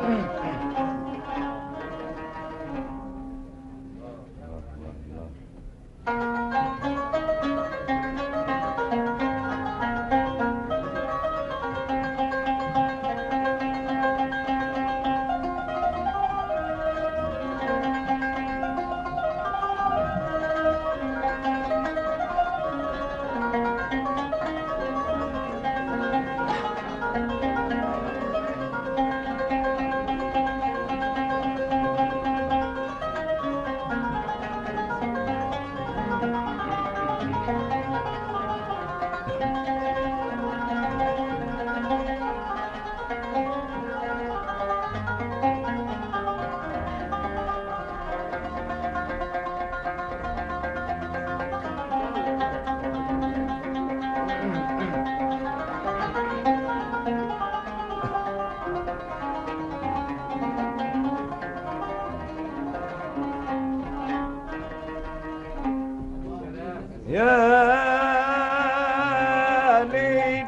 يا ليل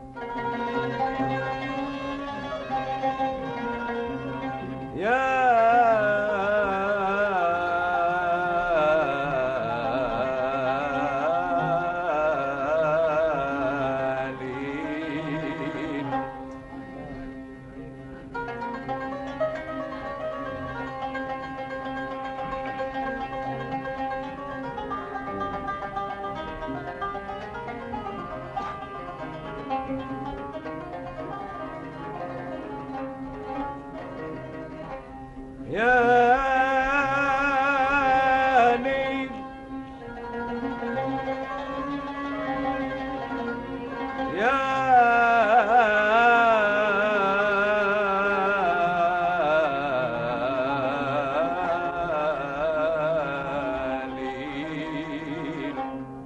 يا ليل يا ليل يا ليل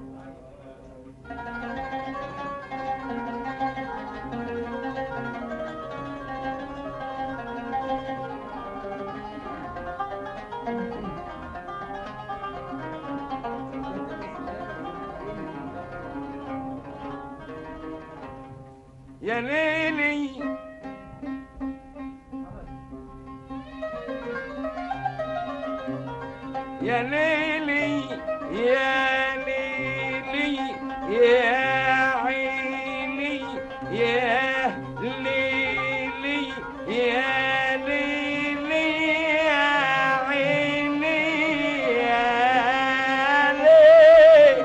يا ليلي يا ليلي يا ليلي يا عيني يا ليلي يا ليلي يا عيني يا ليلي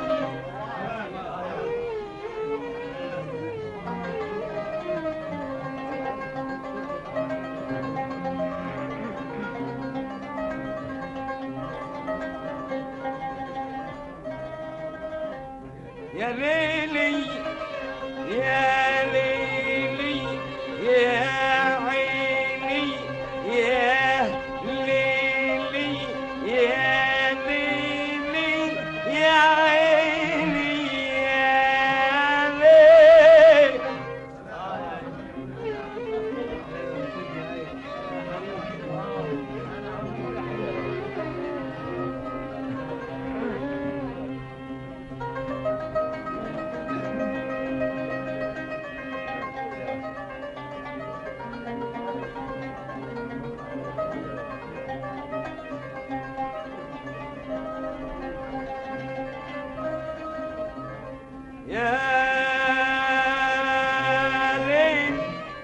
يا ليلي يا ليلي يا عيني يا ليلي يا ليلي يا عيني يا ليلي يا ليل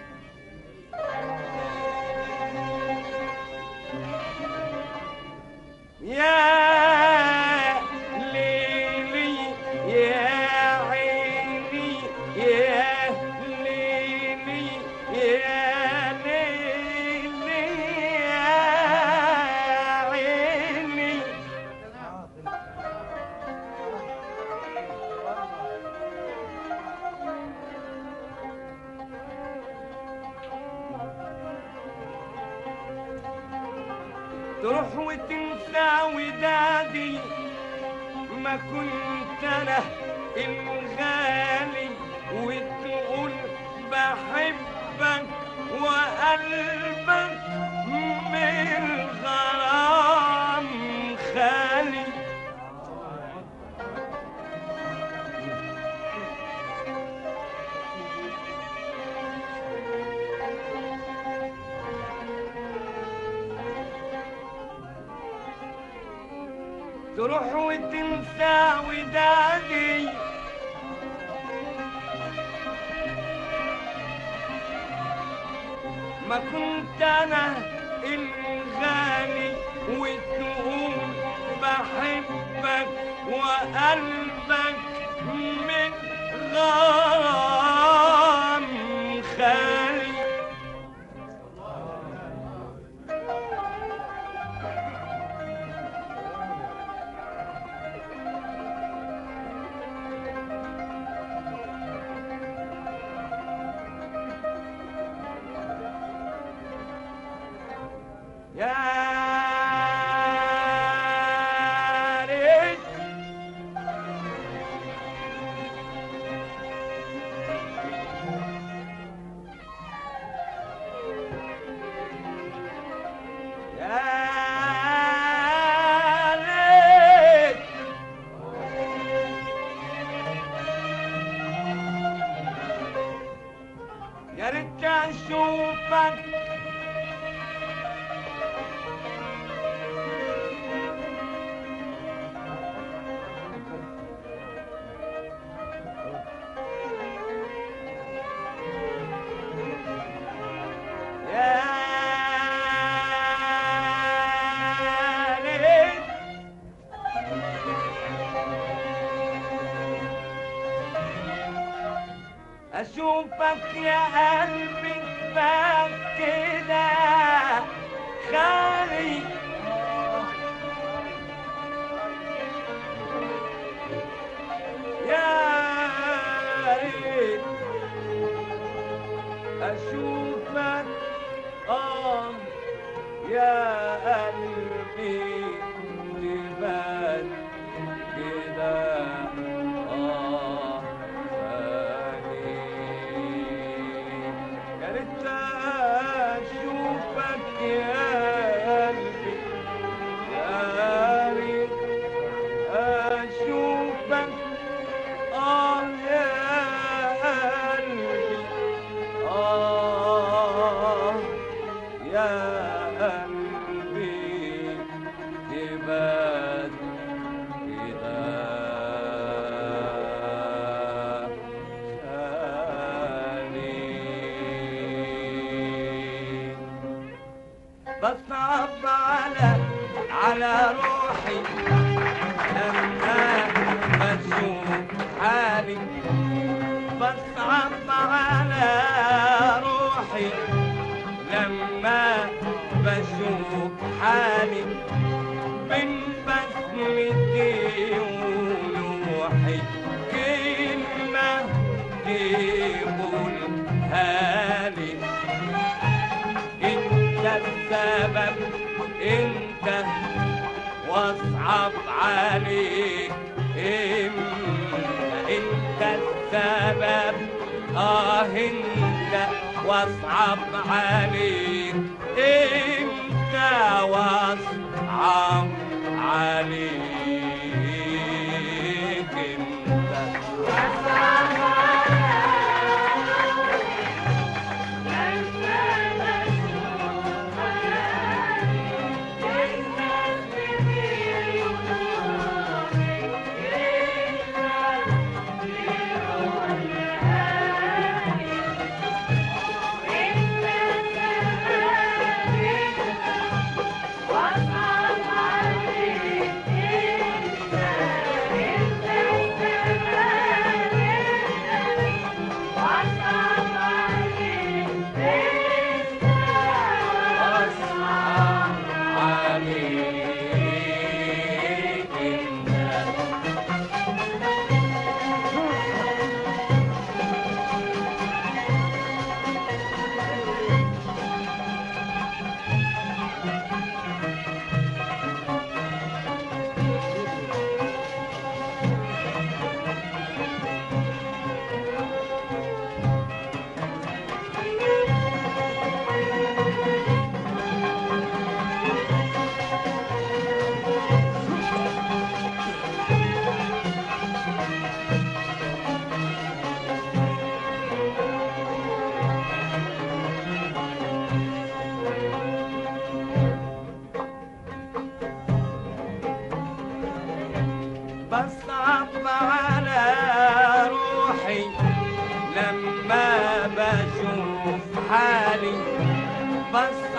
يا ليلي يا عيني يا ليلي يا ليلي يا عيني تروح وتنسى ودادي ما كنت انا الغالي وتقول بحبك وقلبك من غرام خالي تروح وتنسى ودادي ما كنت انا الغالي وتقول بحبك وقلبك من غرام خالي يا ريت يا ريت يا ريت اشوفك يا ريت أشوفك يا قلبي بك كده خالي يا ريت أشوفك آه يا قلبي تبان كده آه ثاني يا ريت أشوفك يا قلبي يا ريت أشوفك آه يا قلبي آه يا قلبي تبات كده خالي بصعب على على روحي لما بشوف حالي بصعب على روحي لما بشوف حالي من بسمتي ونوحي كلمة تقولها لي انت السبب انت واصعب عليك امتى انت السبب اه انت واصعب عليك انت واصعب عليك انت Thank you.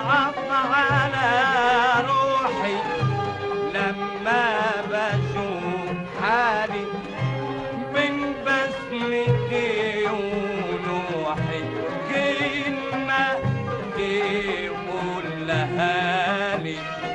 بصعب على روحي لما بشوف حالي من بسمتي ونوحي كلمة تقول لها لي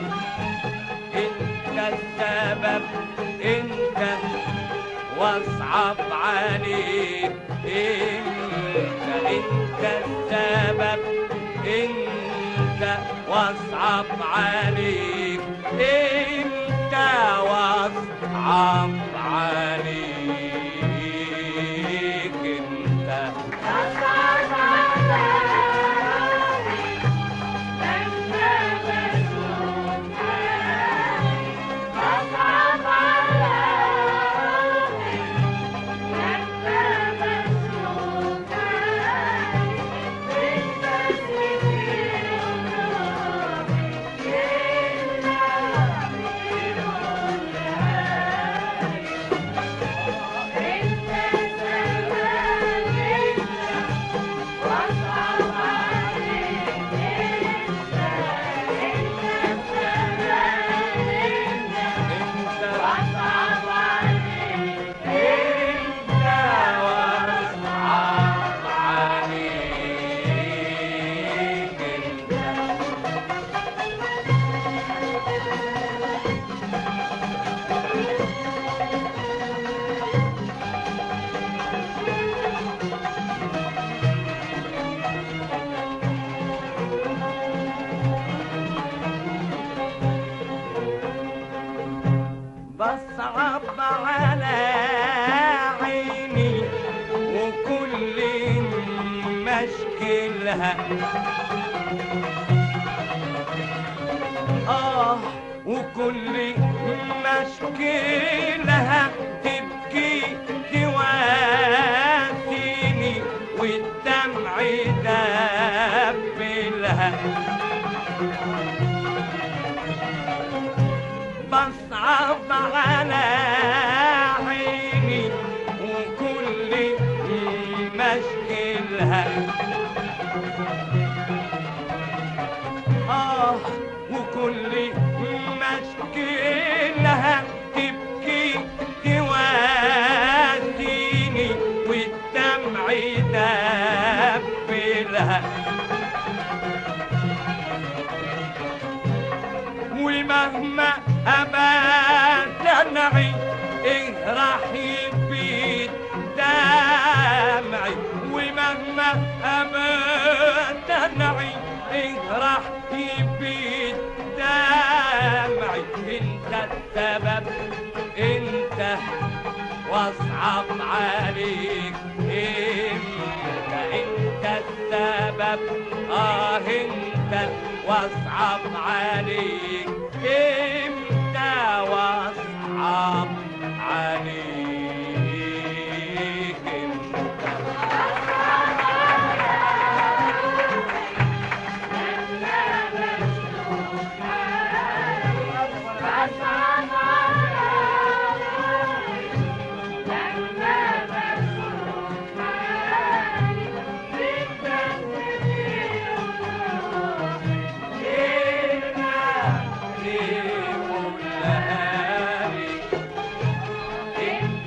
انت السبب انت واصعب عليك انت انت السبب انت واصعب عليك انت واصعب عليك انت انت انت واصعب عليك انت بصعب على عيني وكل مشكلها آه وكل مشكلها تبكي تواسيني والدمع دبلها بصعب على عيني وكل مشكلها آه وكل مشكلها تبكي تواسيني والدمع دبلها ومهما أبات دمعي إيه راح يبيد دمعي ومهما أبات دمعي إيه راح يبيد دمعي أنت السبب أنت واصعب عليك انت انت السبب اه انت واصعب عليك انت واصعب عليك انت كلمة تقول لها لي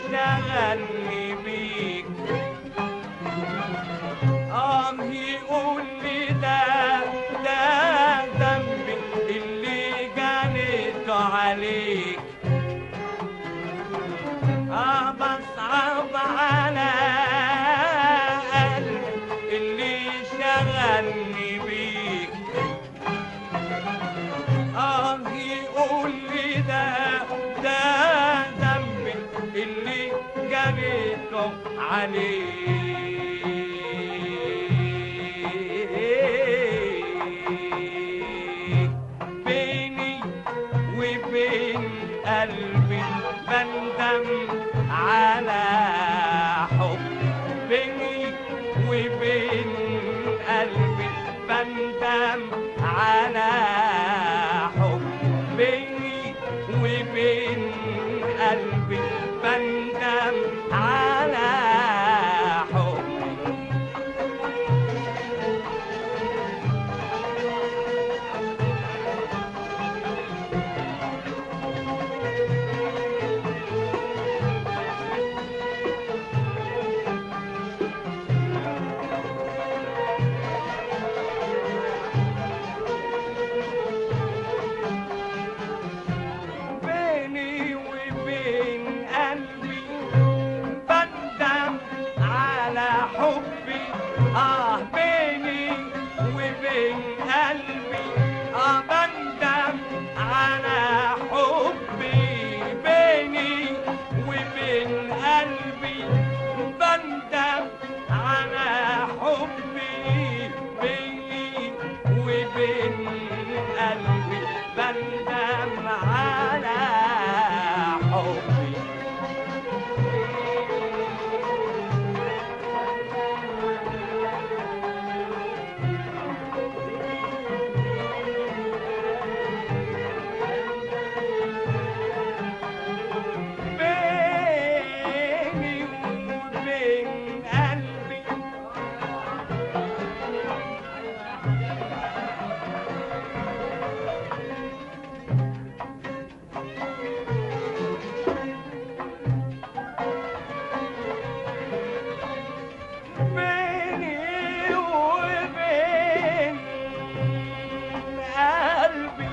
شغلني بيك اه يقول لي ده ده ذنبي اللي جنيت عليك اه بصعب على قلبي اللي شغلني بيك اه يقول لي ده ده ذنبي اللي جريته عليك بيني وبين قلبي بندم على حب بيني وبين قلبي بندم على حب بيني وبين قلبي بندم على حب بيني وبين قلبي بندم على حبي اه بيني وبين قلبي اه بندم على حبي بيني وبين قلبي بندم على حبي بيني وبين قلبي بندم على حبي بيني وبين قلبي بيني وبين قلبي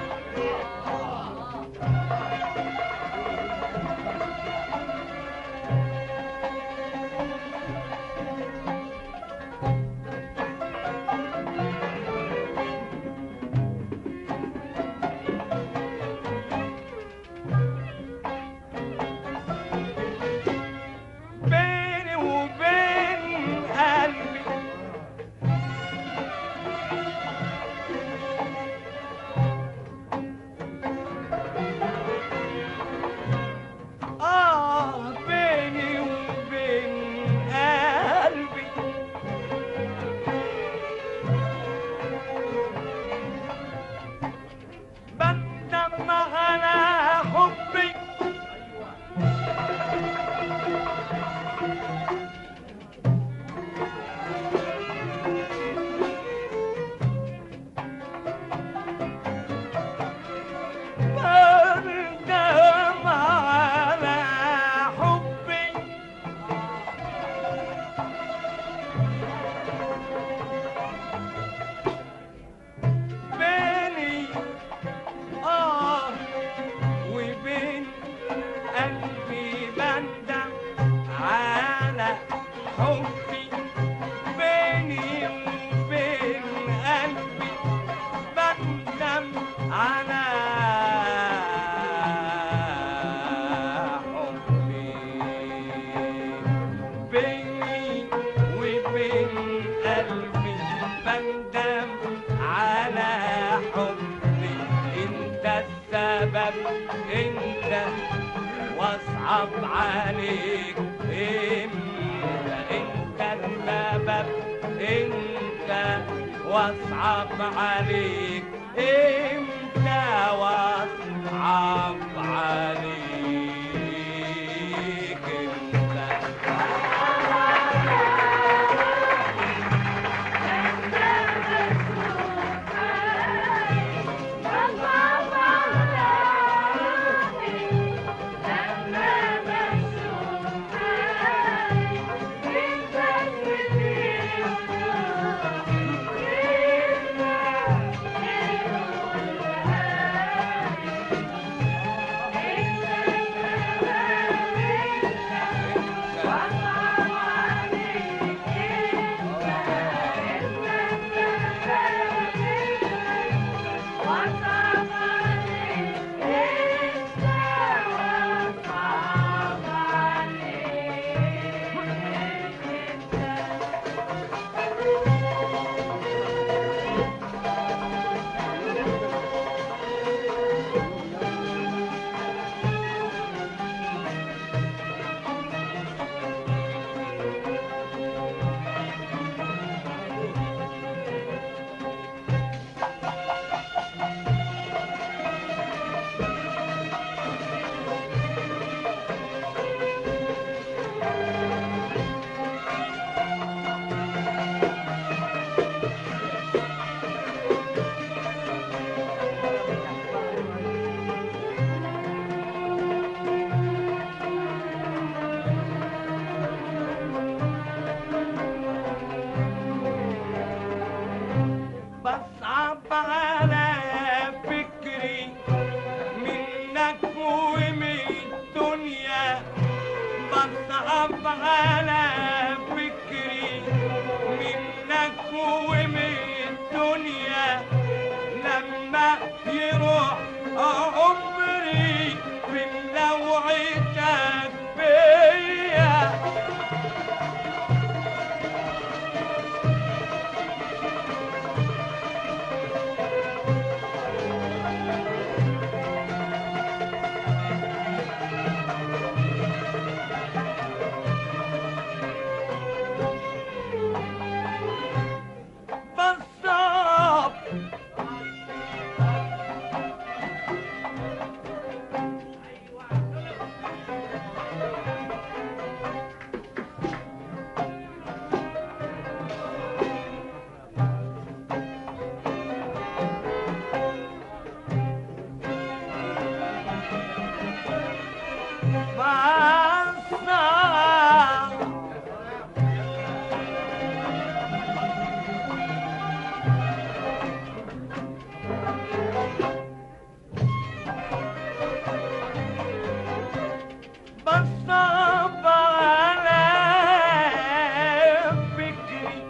بيني وبين قلبي آه بيني وبين قلبي بندم على حبي بندم على حبي بيني آه وبين قلبي بندم على حبي بيني وبين قلبي بندم على حبي بيني وبين قلبي بندم على حبي انت السبب انت واصعب عليك انت انت السبب انت واصعب عليك انت واصعب عليك انت بصعب بصعب على فكري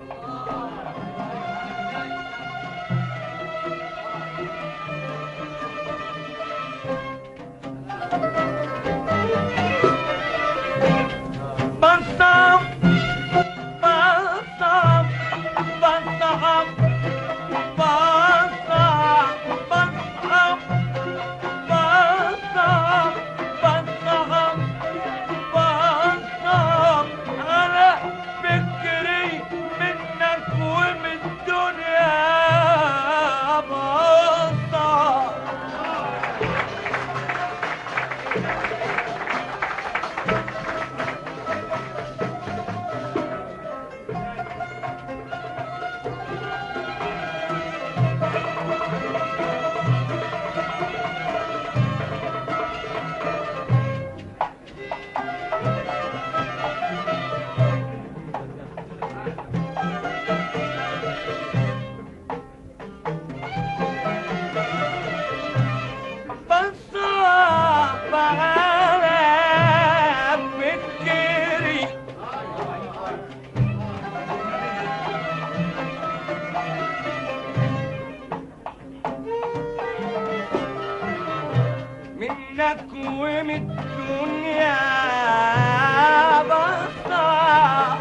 بصعب بصعب بصعب بصعب بصعب بصعب بصعب بصعب على فكري منك ومن الدنيا بصعب بصعب على فكري منك ومن الدنيا بصعب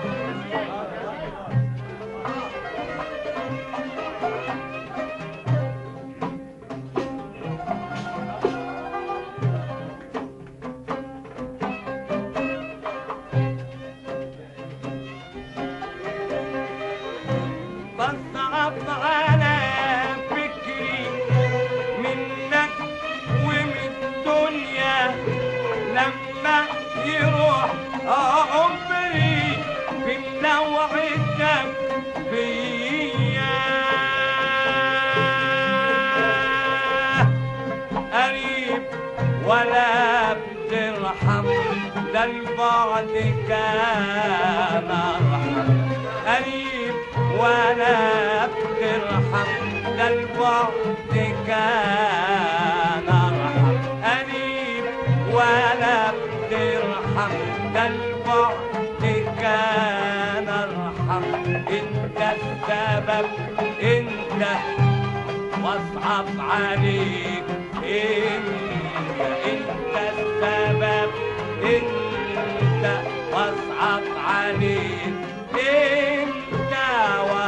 بصعب على فكري منك ومن الدنيا لما يروح عمري بمنوعتك فيا قريب ولا بترحم ده البعد كان ارحم قريب ولا بترحم ده البعد كان ارحم قريب ولا بترحم ده البعد كان ارحم انت السبب انت واصعب عليك انت انت السبب انت واصعب عليك انت